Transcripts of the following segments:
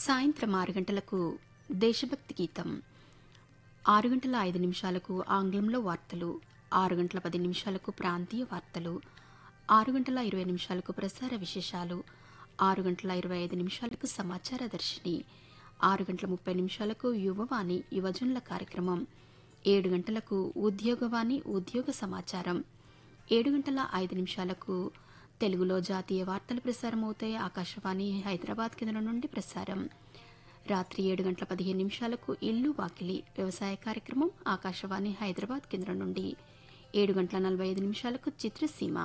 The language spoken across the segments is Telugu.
సాయంత్రం ఆరు గంటలకు దేశభక్తి గీతం ఆరు గంటల ఐదు నిమిషాలకు ఆంగ్లంలో వార్తలు ఆరు గంటల పది నిమిషాలకు ప్రాంతీయ వార్తలు ఆరు గంటల ఇరవై నిమిషాలకు ప్రసార విశేషాలు ఆరు గంటల ఇరవై ఐదు నిమిషాలకు సమాచార దర్శిని ఆరు గంటల ముప్పై నిమిషాలకు యువవాణి యువజనుల కార్యక్రమం ఏడు గంటలకు ఉద్యోగవాణి ఉద్యోగ సమాచారం ఏడు గంటల ఐదు నిమిషాలకు తెలుగులో జాతీయ వార్తలు ప్రసారమవుతాయి ఆకాశవాణి హైదరాబాద్ కేంద్రం నుండి ప్రసారం రాత్రి ఏడు గంటల పదిహేను నిమిషాలకు ఇల్లు వాకిలి వ్యవసాయ కార్యక్రమం ఆకాశవాణి హైదరాబాద్ కేంద్రం నుండి ఏడు గంటల నలభై ఐదు నిమిషాలకు చిత్రసీమ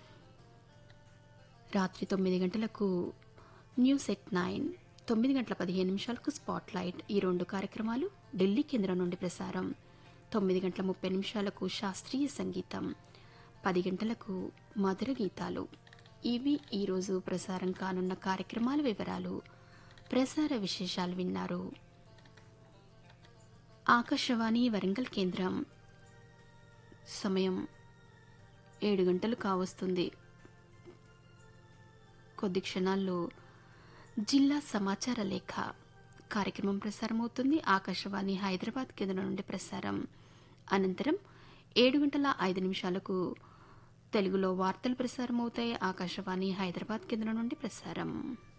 రాత్రి తొమ్మిది గంటలకు న్యూస్ ఎట్ నైన్ తొమ్మిది గంటల పదిహేను నిమిషాలకు స్పాట్ లైట్ ఈ రెండు కార్యక్రమాలు ఢిల్లీ కేంద్రం నుండి ప్రసారం తొమ్మిది గంటల ముప్పై నిమిషాలకు శాస్త్రీయ సంగీతం పది గంటలకు మధుర గీతాలు ఇవి ఈరోజు ప్రసారం కానున్న కార్యక్రమాల వివరాలు ప్రసార విశేషాలు విన్నారు ఆకాశవాణి వరంగల్ కేంద్రం సమయం ఏడు గంటలు కావస్తుంది కొద్ది క్షణాల్లో జిల్లా సమాచార లేఖ కార్యక్రమం ప్రసారమవుతుంది ఆకాశవాణి హైదరాబాద్ కేంద్రం నుండి ప్రసారం అనంతరం ఏడు గంటల ఐదు నిమిషాలకు తెలుగులో వార్తలు ప్రసారమవుతాయి ఆకాశవాణి హైదరాబాద్ కేంద్రం నుండి ప్రసారం